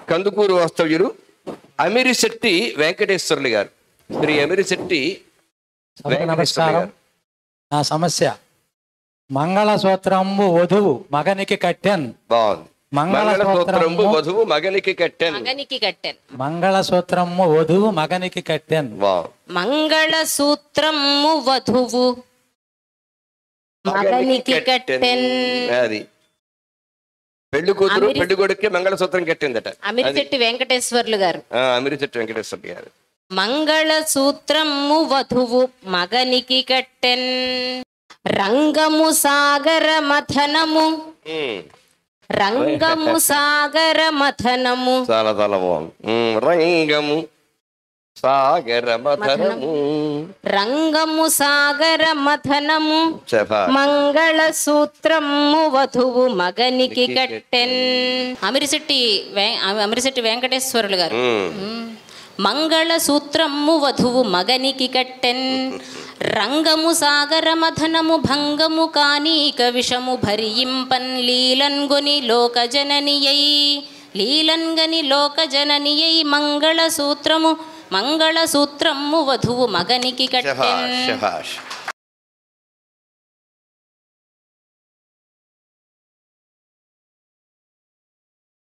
కందుకూరు వాస్తవ్యులు అమిరిశెట్టి వెంకటేశ్వర్లు గారు శ్రీ అమిరిశెట్టి సభకు వెంకటేశ్వర్లు నమస్కారం గారు నా సమస్య మంగళసూత్రము వధువు మగనికి కట్టెన్ బాగుంది మంగళసూత్రంబు మంగళసూత్రము వధువు మగనికి కట్టెన్ మగనికి కట్టెన్ మంగళసూత్రము వధువు మగనికి కట్టెన్ బాగుంది మంగళసూత్రము వధువు మగనికి కట్టెన్ అది పెళ్లి కూతురు అమిరి- పెళ్లి కొడుక్కి మంగళసూత్రం కట్టిందట అమిరిశెట్టి వెంకటేశ్వర్లు గారు ఆ, అమిరిశెట్టి వెంకటేశ్వర గారు మంగళసూత్రము వధువు మగనికి కట్టెన్ రంగము సాగర మథనము ఉమ్, రంగము సాగర మథనము చాలా చాలా బాగుంది ఉమ్, రంగము సాగర మథనము రంగము సాగర మథనము శభా మంగళసూత్రము వధువు మగనికి కట్టెన్ అమిరిశెట్టి వే- అమిరిశెట్టి వెంకటేశ్వరులు గారు ఉమ్, మంగళసూత్రము వధువు మగనికి కట్టెన్ రంగము సాగర మథనము భంగము కానీక విషము భరింపన్ లీలన్గొని లోకజననియై లీలన్గని లోకజననియై మంగళసూత్రము మంగళసూత్రము వధువు మగనికి కట్టెన్ శభాష్ శభాష్